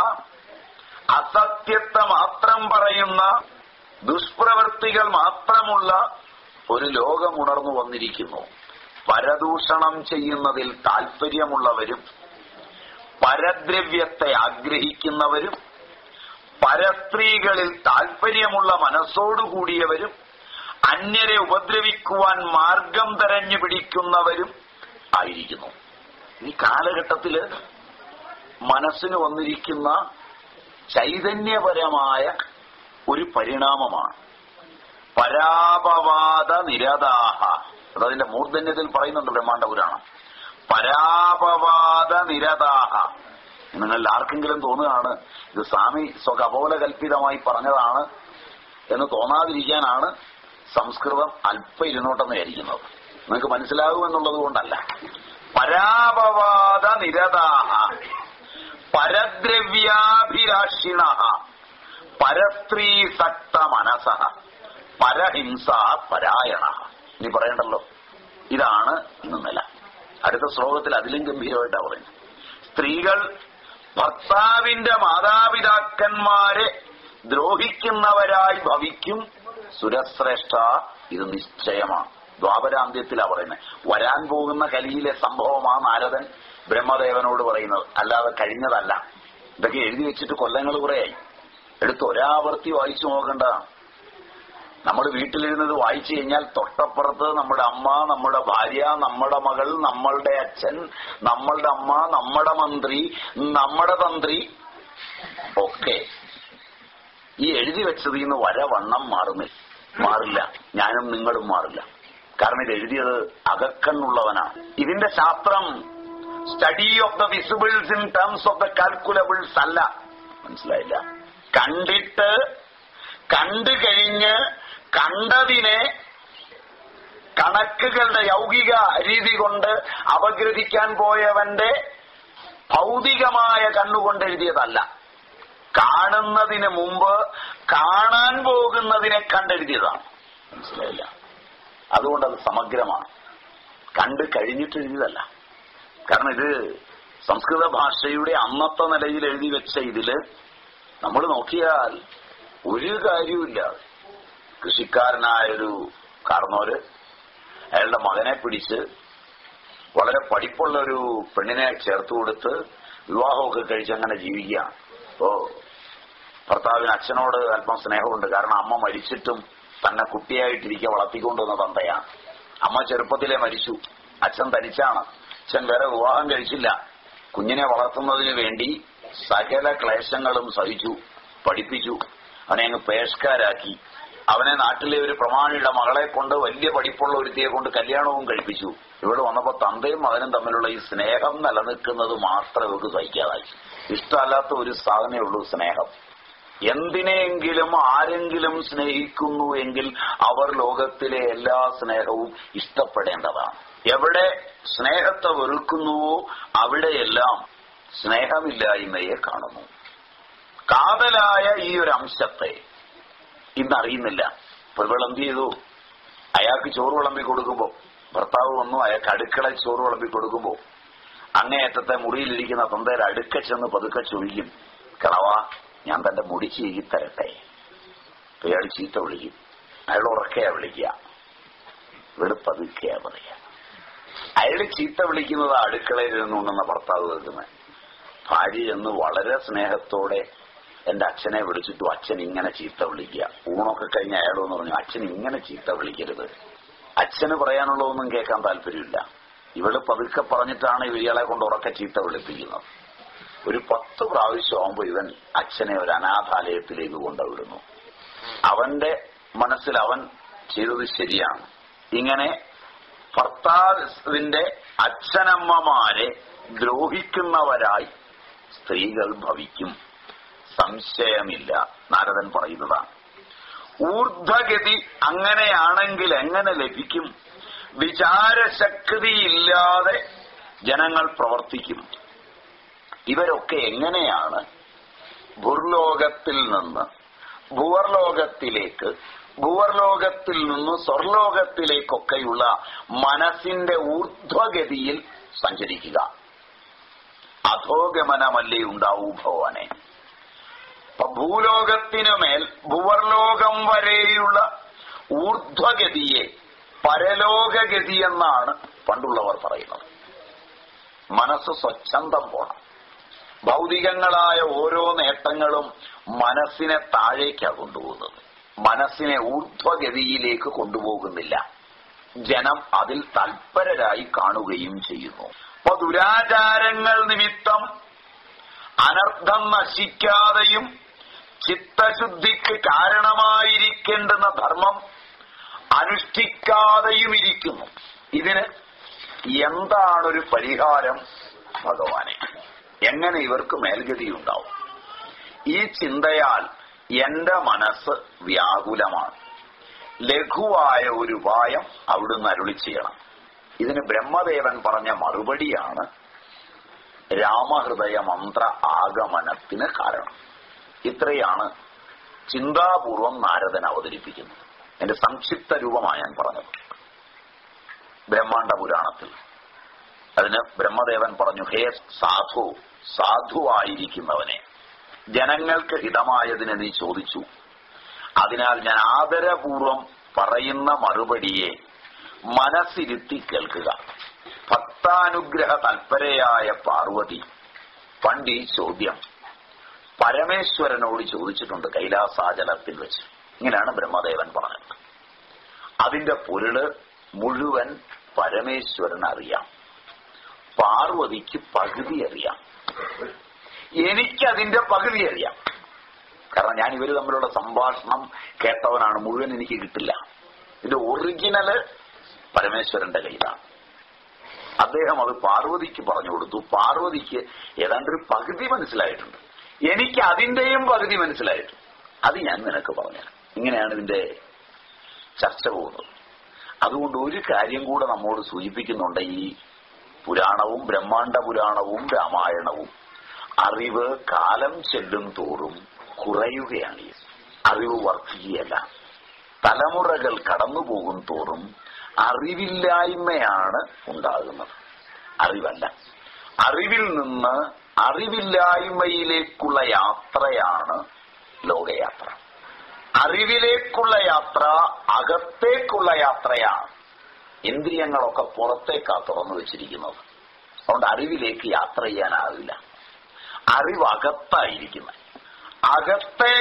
അസത്യത്തെ മാത്രം പറയുന്ന ദുഷ്പ്രവൃത്തികൾ മാത്രമുള്ള ഒരു ലോകമുണർന്നു വന്നിരിക്കുന്നു പരദൂഷണം ചെയ്യുന്നതിൽ താൽപര്യമുള്ളവരും പരദ്രവ്യത്തെ ആഗ്രഹിക്കുന്നവരും പരസ്ത്രീകളിൽ താൽപര്യമുള്ള മനസ്സോടുകൂടിയവരും അന്യരെ ഉപദ്രവിക്കുവാൻ മാർഗം തെരഞ്ഞു പിടിക്കുന്നവരും ആയിരിക്കുന്നു ഈ കാലഘട്ടത്തില് മനസ്സിന് വന്നിരിക്കുന്ന ചൈതന്യപരമായ ഒരു പരിണാമമാണ് പരാപവാദ നിരതാഹ അതതിന്റെ മൂർധന്യത്തിൽ പറയുന്നുണ്ട് ബ്രഹ്മാണ്ട പുരാണം പരാപവാദ നിരതാഹ നിങ്ങളിൽ ആർക്കെങ്കിലും തോന്നുകയാണ് ഇത് സ്വാമി സ്വകപോല കൽപ്പിതമായി പറഞ്ഞതാണ് എന്ന് തോന്നാതിരിക്കാനാണ് സംസ്കൃതം അല്പ ഇരുന്നോട്ടെന്ന് വിചാരിക്കുന്നത് നിങ്ങൾക്ക് മനസ്സിലാകുമെന്നുള്ളത് കൊണ്ടല്ല പരാപവാദ നിരതാഹ പരദ്രവ്യാഭിലാഷിണ പരസ്ത്രീ സക്ത മനസ പരഹിംസ പരായണ ഇനി പറയണ്ടല്ലോ ഇതാണ് ഇന്ന് നില അടുത്ത ശ്ലോകത്തിൽ അതിലും ഗംഭീരമായിട്ടാണ് പറയുന്നത് സ്ത്രീകൾ ഭർത്താവിന്റെ മാതാപിതാക്കന്മാരെ ദ്രോഹിക്കുന്നവരായി ഭവിക്കും സുരശ്രേഷ്ഠ ഇത് നിശ്ചയമാണ് ദ്വാപരാന്ത്യത്തിലാ പറയുന്നത് വരാൻ പോകുന്ന കലിയിലെ സംഭവമാ നാരദൻ ബ്രഹ്മദേവനോട് പറയുന്നത് അല്ലാതെ കഴിഞ്ഞതല്ല ഇതൊക്കെ എഴുതി വെച്ചിട്ട് കൊല്ലങ്ങൾ കുറേയായി എടുത്ത് ഒരാവർത്തി വായിച്ചു നോക്കണ്ട നമ്മൾ വീട്ടിലിരുന്നത് വായിച്ചു കഴിഞ്ഞാൽ തൊട്ടപ്പുറത്ത് നമ്മുടെ അമ്മ നമ്മുടെ ഭാര്യ നമ്മുടെ മകൾ നമ്മളുടെ അച്ഛൻ നമ്മളുടെ അമ്മ നമ്മുടെ മന്ത്രി നമ്മുടെ തന്ത്രി ഒക്കെ ഈ എഴുതി വെച്ചത് ഇന്ന് വരവണ്ണം മാറുന്നില്ല മാറില്ല ഞാനും നിങ്ങളും മാറില്ല കാരണം ഇത് എഴുതിയത് അകക്കണ്ണുള്ളവനാണ് ഇതിന്റെ ശാസ്ത്രം study of the visibles in terms of the calculables അല്ല മനസ്സിലായില്ല കണ്ടിട്ട് കണ്ടു കഴിഞ്ഞ് കണ്ടതിനെ കണക്കുകളുടെ യൗകിക രീതി കൊണ്ട് അപഗ്രഥിക്കാൻ പോയവന്റെ ഭൗതികമായ കണ്ണുകൊണ്ട് എഴുതിയതല്ല കാണുന്നതിന് മുമ്പ് കാണാൻ പോകുന്നതിനെ കണ്ടെഴുതിയതാണ് മനസ്സിലായില്ല അതുകൊണ്ട് അത് സമഗ്രമാണ് കണ്ടു കഴിഞ്ഞിട്ട് എഴുതിയതല്ല കാരണം ഇത് സംസ്കൃത ഭാഷയുടെ അന്നത്തെ നിലയിൽ എഴുതി വെച്ച ഇതില് നമ്മൾ നോക്കിയാൽ ഒരു കാര്യവുമില്ല കൃഷിക്കാരനായൊരു കാർന്നോര് അയാളുടെ മകനെ പിടിച്ച് വളരെ പഠിപ്പുള്ള ഒരു പെണ്ണിനെ ചേർത്ത് കൊടുത്ത് വിവാഹമൊക്കെ കഴിച്ച് അങ്ങനെ ജീവിക്കുകയാണ് ഓ ഭർത്താവിന് അച്ഛനോട് അല്പം സ്നേഹമുണ്ട് കാരണം അമ്മ മരിച്ചിട്ടും തന്നെ കുട്ടിയായിട്ടിരിക്കെ വളർത്തിക്കൊണ്ടുവന്ന തന്തയാണ് അമ്മ ചെറുപ്പത്തിലെ മരിച്ചു അച്ഛൻ തനിച്ചാണ് അച്ഛൻ വേറെ വിവാഹം കഴിച്ചില്ല കുഞ്ഞിനെ വളർത്തുന്നതിന് വേണ്ടി സകല ക്ലേശങ്ങളും സഹിച്ചു പഠിപ്പിച്ചു അവനെ അങ്ങ് പേഷ്കാരാക്കി അവനെ നാട്ടിലെ ഒരു പ്രമാണിയുടെ മകളെ കൊണ്ട് വലിയ പഠിപ്പുള്ള ഒരുത്തിയെ കൊണ്ട് കല്യാണവും കഴിപ്പിച്ചു ഇവിടെ വന്നപ്പോ തന്തയും മകനും തമ്മിലുള്ള ഈ സ്നേഹം നിലനിൽക്കുന്നത് മാത്രമേ ഇവർക്ക് സഹിക്കാതായി ഇഷ്ടമല്ലാത്ത ഒരു സാധനമേ ഉള്ളൂ സ്നേഹം എന്തിനെങ്കിലും ആരെങ്കിലും സ്നേഹിക്കുന്നു എങ്കിൽ അവർ ലോകത്തിലെ എല്ലാ സ്നേഹവും ഇഷ്ടപ്പെടേണ്ടതാണ് എവിടെ സ്നേഹത്തെ വെറുക്കുന്നുവോ അവിടെയെല്ലാം സ്നേഹമില്ലായ്മയെ കാണുന്നു കാതലായ ഈ ഒരു അംശത്തെ ഇന്നറിയുന്നില്ല ഇപ്പൊ ഇവൾ എന്ത് ചെയ്തു അയാൾക്ക് ചോറ് വിളമ്പി കൊടുക്കുമ്പോ ഭർത്താവ് വന്നു അയാൾക്ക് അടുക്കള ചോറ് വിളമ്പി കൊടുക്കുമ്പോ അങ്ങേയറ്റത്തെ മുറിയിലിരിക്കുന്ന തൊന്തയിൽ അടുക്ക ചെന്ന് പതുക്കെ ചോദിക്കും കളവാ ഞാൻ തന്റെ മുടി ചീകി തരട്ടെ അപ്പൊ അയാൾ ചീത്ത വിളിക്കും അയാൾ ഉറക്കെയാ വിളിക്കുക ഇവിടെ പതുക്കെയാ പറയാ അയാൾ ചീത്ത വിളിക്കുന്നത് അടുക്കളയിൽ നിന്നുണ്ടെന്ന ഭർത്താവ് കേൾക്കുന്നത് ഭാര്യ എന്ന് വളരെ സ്നേഹത്തോടെ എന്റെ അച്ഛനെ വിളിച്ചിട്ടു അച്ഛൻ ഇങ്ങനെ ചീത്ത വിളിക്കുക ഊണൊക്കെ കഴിഞ്ഞ് അയാളെന്ന് പറഞ്ഞു അച്ഛൻ ഇങ്ങനെ ചീത്ത വിളിക്കരുത് അച്ഛന് പറയാനുള്ളതൊന്നും കേൾക്കാൻ താല്പര്യമില്ല ഇവള് പതുക്കെ പറഞ്ഞിട്ടാണ് ഇയാളെ കൊണ്ട് ഉറക്കെ ചീത്ത വിളിപ്പിക്കുന്നത് ഒരു പത്ത് പ്രാവശ്യം ആവുമ്പോ ഇവൻ അച്ഛനെ ഒരു അനാഥാലയത്തിലേക്ക് കൊണ്ടുവിടുന്നു അവന്റെ മനസ്സിൽ അവൻ ചെയ്തത് ശരിയാണ് ഇങ്ങനെ ഭർത്താവിന്റെ അച്ഛനമ്മമാരെ ദ്രോഹിക്കുന്നവരായി സ്ത്രീകൾ ഭവിക്കും സംശയമില്ല നാരദൻ പറയുന്നതാണ് ഊർധ്വഗതി അങ്ങനെയാണെങ്കിൽ എങ്ങനെ ലഭിക്കും വിചാരശക്തിയില്ലാതെ ജനങ്ങൾ പ്രവർത്തിക്കും ഇവരൊക്കെ എങ്ങനെയാണ് ഭൂർലോകത്തിൽ നിന്ന് ഭൂവർലോകത്തിലേക്ക് ഭൂവർലോകത്തിൽ നിന്ന് സ്വർലോകത്തിലേക്കൊക്കെയുള്ള മനസ്സിന്റെ ഊർധ്വഗതിയിൽ സഞ്ചരിക്കുക അധോഗമനമല്ലേ ഉണ്ടാവൂ ഭഗവാനെ അപ്പൊ ഭൂലോകത്തിനുമേൽ ഭൂവർലോകം വരെയുള്ള ഊർധ്വഗതിയെ പരലോകഗതി എന്നാണ് പണ്ടുള്ളവർ പറയുന്നത് മനസ്സ് സ്വച്ഛന്തം പോണം ഭൗതികങ്ങളായ ഓരോ നേട്ടങ്ങളും മനസ്സിനെ താഴേക്കാണ് കൊണ്ടുപോകുന്നത് മനസ്സിനെ ഊർധ്വഗതിയിലേക്ക് കൊണ്ടുപോകുന്നില്ല ജനം അതിൽ തൽപരരായി കാണുകയും ചെയ്യുന്നു അപ്പൊ ദുരാചാരങ്ങൾ നിമിത്തം അനർത്ഥം നശിക്കാതെയും ചിത്തശുദ്ധിക്ക് കാരണമായിരിക്കേണ്ടുന്ന ധർമ്മം അനുഷ്ഠിക്കാതെയും ഇരിക്കുന്നു ഇതിന് എന്താണൊരു പരിഹാരം ഭഗവാനെ എങ്ങനെ ഇവർക്ക് മേൽഗതിയുണ്ടാവും ഈ ചിന്തയാൽ എന്റെ മനസ്സ് വ്യാകുലമാണ് ലഘുവായ ഒരു ഉപായം അവിടുന്ന് അരുളി ചെയ്യണം ഇതിന് ബ്രഹ്മദേവൻ പറഞ്ഞ മറുപടിയാണ് രാമഹൃദയ മന്ത്ര ആഗമനത്തിന് കാരണം ഇത്രയാണ് ചിന്താപൂർവം നാരദൻ അവതരിപ്പിക്കുന്നത് എന്റെ സംക്ഷിപ്ത രൂപമാണ് ഞാൻ പറഞ്ഞത് ബ്രഹ്മാണ്ഡ പുരാണത്തിൽ അതിന് ബ്രഹ്മദേവൻ പറഞ്ഞു ഹേ സാധു സാധുവായിരിക്കുന്നവനെ ജനങ്ങൾക്ക് ഹിതമായതിനെ നീ ചോദിച്ചു അതിനാൽ ഞാൻ ആദരപൂർവം പറയുന്ന മറുപടിയെ മനസ്സിരുത്തി കേൾക്കുക ഭക്താനുഗ്രഹ തൽപരയായ പാർവതി പണ്ട് ഈ ചോദ്യം പരമേശ്വരനോട് ചോദിച്ചിട്ടുണ്ട് കൈലാസാചലത്തിൽ വെച്ച് ഇങ്ങനെയാണ് ബ്രഹ്മദേവൻ പറഞ്ഞത് അതിന്റെ പൊരുള് മുഴുവൻ പരമേശ്വരൻ അറിയാം പാർവതിക്ക് പകുതി അറിയാം എനിക്കതിന്റെ പകുതി അറിയാം കാരണം ഞാൻ ഇവര് തമ്മിലുള്ള സംഭാഷണം കേട്ടവനാണ് മുഴുവൻ എനിക്ക് കിട്ടില്ല ഇതിന്റെ ഒറിജിനല് പരമേശ്വരന്റെ കയ്യിലാണ് അദ്ദേഹം അത് പാർവതിക്ക് പറഞ്ഞു കൊടുത്തു പാർവതിക്ക് ഏതാണ്ട് ഒരു പകുതി മനസ്സിലായിട്ടുണ്ട് എനിക്ക് അതിന്റെയും പകുതി മനസ്സിലായിട്ടുണ്ട് അത് ഞാൻ നിനക്ക് പറഞ്ഞു ഇങ്ങനെയാണ് ഇതിന്റെ ചർച്ച പോകുന്നത് അതുകൊണ്ട് ഒരു കാര്യം കൂടെ നമ്മോട് സൂചിപ്പിക്കുന്നുണ്ട് ഈ പുരാണവും ബ്രഹ്മാണ്ഡ പുരാണവും രാമായണവും അറിവ് കാലം ചെല്ലും തോറും കുറയുകയാണ് ഈ അറിവ് വർദ്ധിക്കുകയല്ല തലമുറകൾ കടന്നുപോകും തോറും അറിവില്ലായ്മയാണ് ഉണ്ടാകുന്നത് അറിവല്ല അറിവിൽ നിന്ന് അറിവില്ലായ്മയിലേക്കുള്ള യാത്രയാണ് ലോകയാത്ര അറിവിലേക്കുള്ള യാത്ര അകത്തേക്കുള്ള യാത്രയാണ് ഇന്ദ്രിയങ്ങളൊക്കെ പുറത്തേക്കാ തുറന്നു വെച്ചിരിക്കുന്നത് അതുകൊണ്ട് അറിവിലേക്ക് യാത്ര ചെയ്യാനാവില്ല അറിവ് അകത്തായിരിക്കുന്നത് അകത്തെ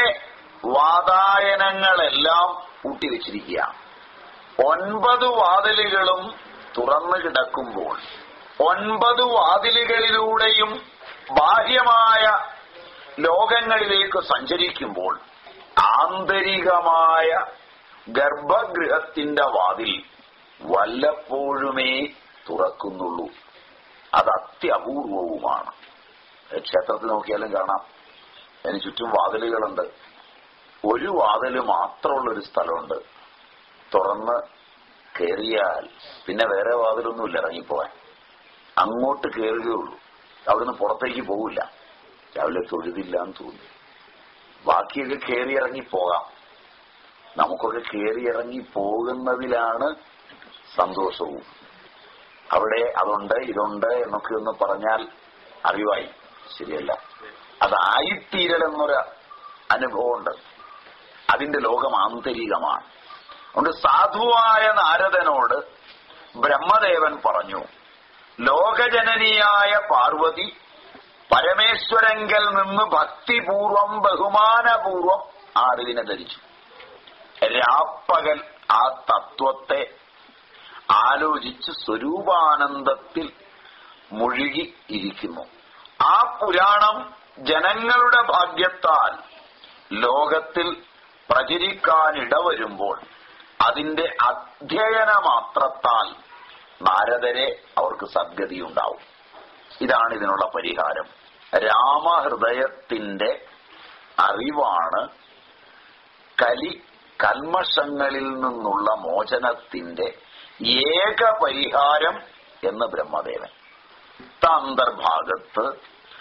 വാതായനങ്ങളെല്ലാം കൂട്ടിവെച്ചിരിക്കുകയാണ് ഒൻപത് വാതിലുകളും തുറന്നു കിടക്കുമ്പോൾ ഒൻപത് വാതിലുകളിലൂടെയും ബാഹ്യമായ ലോകങ്ങളിലേക്ക് സഞ്ചരിക്കുമ്പോൾ ആന്തരികമായ ഗർഭഗൃഹത്തിന്റെ വാതിൽ വല്ലപ്പോഴുമേ തുറക്കുന്നുള്ളൂ അത് അത്യപൂർവവുമാണ് ക്ഷേത്രത്തിൽ നോക്കിയാലും കാണാം അതിന് ചുറ്റും വാതിലുകളുണ്ട് ഒരു വാതില് മാത്രമുള്ള ഒരു സ്ഥലമുണ്ട് തുറന്ന് കയറിയാൽ പിന്നെ വേറെ വാതിലൊന്നുമില്ല ഇറങ്ങിപ്പോവാൻ അങ്ങോട്ട് കയറുകയുള്ളൂ അവിടുന്ന് പുറത്തേക്ക് പോവില്ല രാവിലെ തൊഴുതില്ല എന്ന് തോന്നി ബാക്കിയൊക്കെ കയറി ഇറങ്ങി പോകാം നമുക്കൊക്കെ കയറി ഇറങ്ങി പോകുന്നതിലാണ് സന്തോഷവും അവിടെ അതുണ്ട് ഇതുണ്ട് എന്നൊക്കെ ഒന്ന് പറഞ്ഞാൽ അറിവായി ശരിയല്ല അതായിത്തീരലെന്നൊരു അനുഭവമുണ്ട് അതിന്റെ ലോകം ആന്തരികമാണ് അതുകൊണ്ട് സാധുവായ നാരദനോട് ബ്രഹ്മദേവൻ പറഞ്ഞു ലോകജനനിയായ പാർവതി പരമേശ്വരങ്കൽ നിന്ന് ഭക്തിപൂർവം ബഹുമാനപൂർവം ആ അറിവിനെ ധരിച്ചു രാപ്പകൽ ആ തത്വത്തെ ആലോചിച്ച് സ്വരൂപാനന്ദത്തിൽ മുഴുകി ഇരിക്കുന്നു ആ പുരാണം ജനങ്ങളുടെ ഭാഗ്യത്താൽ ലോകത്തിൽ പ്രചരിക്കാനിടവരുമ്പോൾ അതിന്റെ അധ്യയന മാത്രത്താൽ നാരദരെ അവർക്ക് സദ്ഗതിയുണ്ടാവും ഇതാണ് ഇതിനുള്ള പരിഹാരം രാമഹൃദയത്തിന്റെ അറിവാണ് കലി കൽമഷങ്ങളിൽ നിന്നുള്ള മോചനത്തിന്റെ ഏക പരിഹാരം എന്ന് ബ്രഹ്മദേവൻ അന്തർഭാഗത്ത്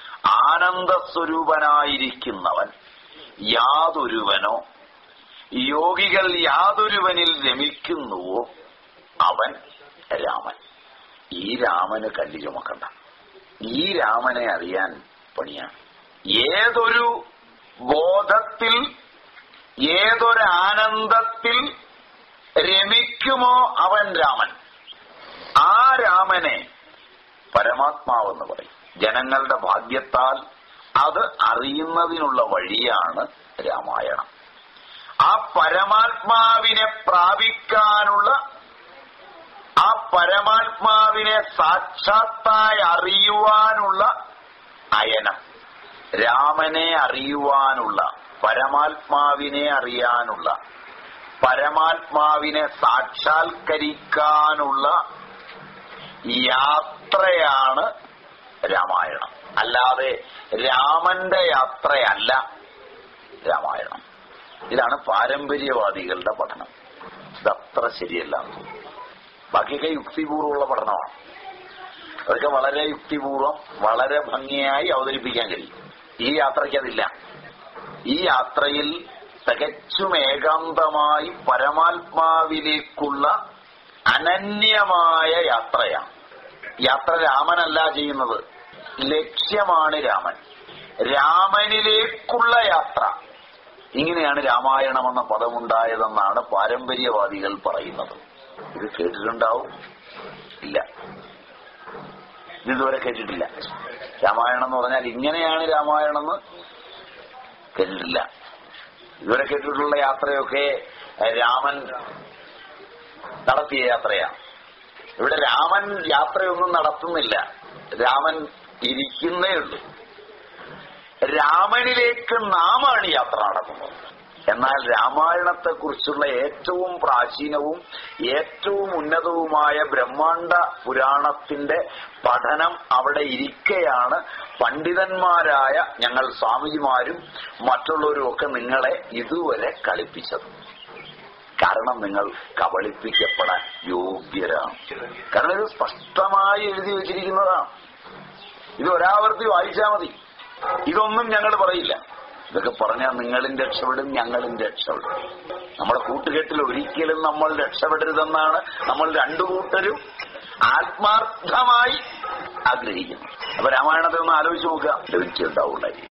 ആനന്ദസ്വരൂപനായിരിക്കുന്നവൻ യാതൊരുവനോ യോഗികൾ യാതൊരുവനിൽ രമിക്കുന്നുവോ അവൻ രാമൻ ഈ രാമന് കല്ലി ചുമക്കണ്ട ഈ രാമനെ അറിയാൻ പണിയാണ് ഏതൊരു ബോധത്തിൽ ഏതൊരാനന്ദത്തിൽ രമിക്കുമോ അവൻ രാമൻ ആ രാമനെ പരമാത്മാവെന്ന് പറയും ജനങ്ങളുടെ ഭാഗ്യത്താൽ അത് അറിയുന്നതിനുള്ള വഴിയാണ് രാമായണം ആ പരമാത്മാവിനെ പ്രാപിക്കാനുള്ള ആ പരമാത്മാവിനെ സാക്ഷാത്തായി അറിയുവാനുള്ള അയനം രാമനെ അറിയുവാനുള്ള പരമാത്മാവിനെ അറിയാനുള്ള പരമാത്മാവിനെ സാക്ഷാത്കരിക്കാനുള്ള യാത്രയാണ് രാമായണം അല്ലാതെ രാമന്റെ യാത്രയല്ല രാമായണം ഇതാണ് പാരമ്പര്യവാദികളുടെ പഠനം ഇതത്ര ശരിയല്ല ബാക്കിയൊക്കെ യുക്തിപൂർവ്വമുള്ള പഠനമാണ് അതൊക്കെ വളരെ യുക്തിപൂർവം വളരെ ഭംഗിയായി അവതരിപ്പിക്കാൻ കഴിയും ഈ യാത്രയ്ക്ക് അതില്ല ഈ യാത്രയിൽ തികച്ചും ഏകാന്തമായി പരമാത്മാവിലേക്കുള്ള അനന്യമായ യാത്രയാണ് യാത്ര രാമനല്ല ചെയ്യുന്നത് ലക്ഷ്യമാണ് രാമൻ രാമനിലേക്കുള്ള യാത്ര ഇങ്ങനെയാണ് രാമായണം എന്ന പദമുണ്ടായതെന്നാണ് പാരമ്പര്യവാദികൾ പറയുന്നത് ഇത് കേട്ടിട്ടുണ്ടാവും ഇല്ല ഇതുവരെ കേട്ടിട്ടില്ല രാമായണം എന്ന് പറഞ്ഞാൽ ഇങ്ങനെയാണ് രാമായണം എന്ന് കേട്ടിട്ടില്ല ഇതുവരെ കേട്ടിട്ടുള്ള യാത്രയൊക്കെ രാമൻ നടത്തിയ യാത്രയാണ് ഇവിടെ രാമൻ യാത്രയൊന്നും നടത്തുന്നില്ല രാമൻ ഇരിക്കുന്നേ ഉള്ളൂ രാമനിലേക്ക് നാമാണ് യാത്ര നടത്തുന്നത് എന്നാൽ രാമായണത്തെക്കുറിച്ചുള്ള ഏറ്റവും പ്രാചീനവും ഏറ്റവും ഉന്നതവുമായ ബ്രഹ്മാണ്ട പുരാണത്തിന്റെ പഠനം അവിടെ ഇരിക്കെയാണ് പണ്ഡിതന്മാരായ ഞങ്ങൾ സ്വാമിജിമാരും മറ്റുള്ളവരും ഒക്കെ നിങ്ങളെ ഇതുവരെ കളിപ്പിച്ചത് കാരണം നിങ്ങൾ കബളിപ്പിക്കപ്പെടാൻ യോഗ്യരാണ് കാരണം ഇത് സ്പഷ്ടമായി എഴുതി വെച്ചിരിക്കുന്നതാണ് ഇത് ഒരാവർത്തി വായിച്ചാൽ മതി ഇതൊന്നും ഞങ്ങൾ പറയില്ല ഇതൊക്കെ പറഞ്ഞാൽ നിങ്ങളും രക്ഷപ്പെടും ഞങ്ങളും രക്ഷപ്പെടും നമ്മുടെ കൂട്ടുകെട്ടിൽ ഒരിക്കലും നമ്മൾ രക്ഷപ്പെടരുതെന്നാണ് നമ്മൾ രണ്ടു കൂട്ടരും ആത്മാർത്ഥമായി ആഗ്രഹിക്കുന്നത് അപ്പൊ രാമായണത്തെ ഒന്ന് ആലോചിച്ച് നോക്കുക ലഭിച്ചുണ്ടാവുള്ളായിരിക്കും